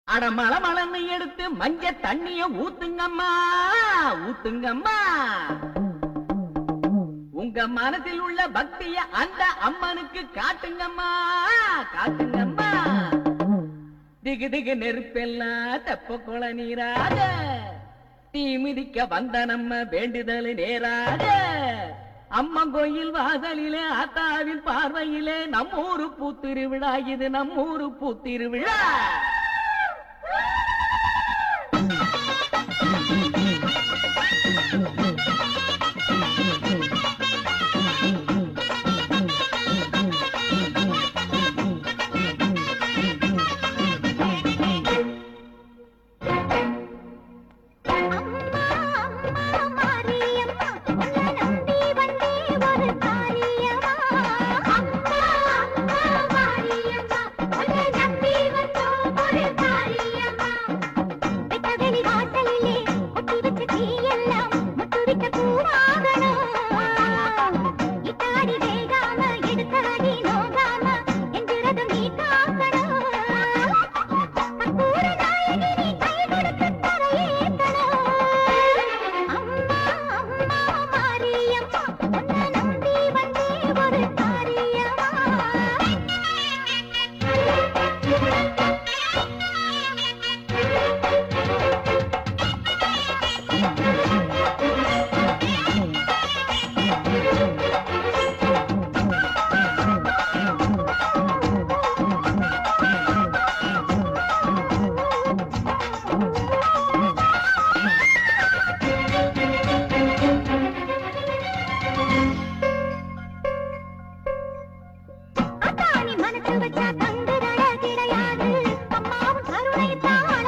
அட மல மலன்னு எடுத்து மஞ்ச தண்ணிய ஊத்துங்கம்மா ஊத்துங்கம்மா உங்க மனதில் உள்ள பக்திய அந்த அம்மனுக்கு காட்டுங்கம்மா காட்டுங்கம்மா திகு திகு நெருப்பெல்லாம் தெப்ப குள நீராக தீ மிதிக்க வந்த நம்ம வேண்டுதல் நேராக அம்மன் கோயில் வாசலிலே ஆத்தாவின் பார்வையிலே நம்மூரு பூத்திருவிழா இது நம்மூரு பூத்திருவிழா அம்மா அம்மா மாரியம்மா உன்னை நம்பி வந்தே ஒரு காரியமா அம்மா அம்மா மாரியம்மா உன்னை நம்பி வந்தோம் ஒரு காரியமா வெட்டவெளி வாசலிலே ஒட்டி வச்ச தீயெல்லாம் முத்துவிட்ட பூவாகணும் இட்டாடி வேகாம எடுத்தாடி நோகாம என்கிறதும் நீ காக்கணும் கற்பூர நாயகி நீ கை கொடுத்து தரையேத்தணும் அம்மா அம்மா மாரியம்மா உன்னை நம்பி வந்தே ஒரு காரியமா அத்தானி மனசு வச்சா தங்குதட கிடையாது அம்மாவும் கருணைத்தான்